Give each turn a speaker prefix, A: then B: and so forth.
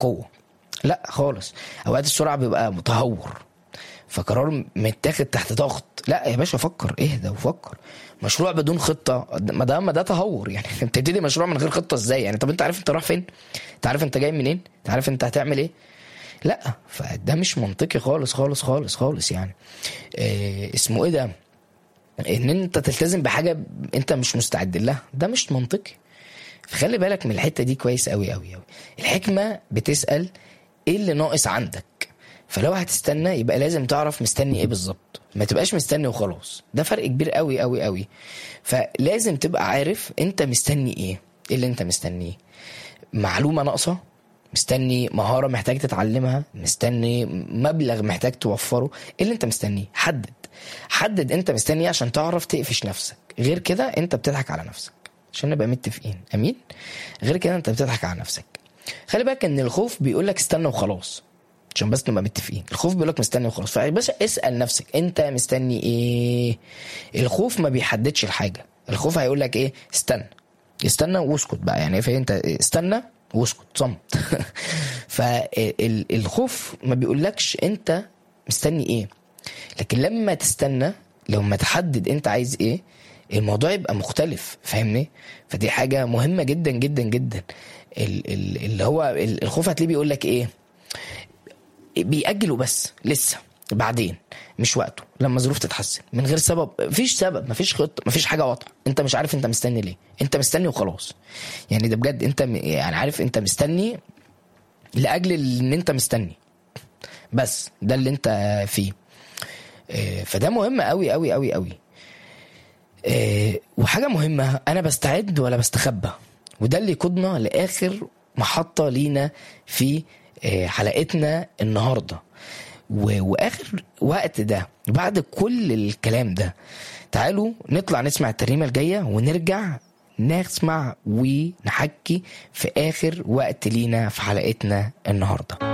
A: قوه لا خالص اوقات السرعه بيبقى متهور فقرار متاخد تحت ضغط لا يا باشا فكر اهدى وفكر مشروع بدون خطه ما ده ما ده تهور يعني انت تبتدي مشروع من غير خطه ازاي يعني طب انت عارف انت رايح فين انت عارف انت جاي منين انت عارف انت هتعمل ايه لا فده مش منطقي خالص خالص خالص خالص يعني إيه اسمه ايه ده ان انت تلتزم بحاجه انت مش مستعد لها ده مش منطقي فخلي بالك من الحته دي كويس قوي قوي قوي الحكمه بتسال ايه اللي ناقص عندك فلو هتستنى يبقى لازم تعرف مستني ايه بالظبط ما تبقاش مستني وخلاص ده فرق كبير قوي قوي قوي فلازم تبقى عارف انت مستني ايه ايه اللي انت مستنيه معلومه ناقصه مستني مهاره محتاج تتعلمها مستني مبلغ محتاج توفره ايه اللي انت مستنيه حدد حدد انت مستني ايه عشان تعرف تقفش نفسك غير كده انت بتضحك على نفسك عشان نبقى متفقين امين غير كده انت بتضحك على نفسك خلي بالك ان الخوف بيقول لك استنى وخلاص عشان بس نبقى متفقين الخوف بيقول لك مستني وخلاص فبس اسال نفسك انت مستني ايه الخوف ما بيحددش الحاجه الخوف هيقول لك ايه استنى استنى واسكت بقى يعني فاهم انت استنى واسكت صمت فالخوف ما بيقولكش انت مستني ايه لكن لما تستنى لما تحدد انت عايز ايه الموضوع يبقى مختلف فاهمني فدي حاجه مهمه جدا جدا جدا ال- ال- اللي هو ال- الخوف هتلاقيه بيقول لك ايه بيأجلوا بس لسه بعدين مش وقته لما الظروف تتحسن من غير سبب مفيش سبب مفيش خطه مفيش حاجه واضحه انت مش عارف انت مستني ليه انت مستني وخلاص يعني ده بجد انت م- يعني عارف انت مستني لاجل ان انت مستني بس ده اللي انت فيه آه، فده مهم قوي قوي قوي قوي آه، وحاجه مهمه انا بستعد ولا بستخبى وده اللي يقودنا لاخر محطه لينا في آه، حلقتنا النهارده و- واخر وقت ده بعد كل الكلام ده تعالوا نطلع نسمع الترنيمه الجايه ونرجع نسمع ونحكي في اخر وقت لينا في حلقتنا النهارده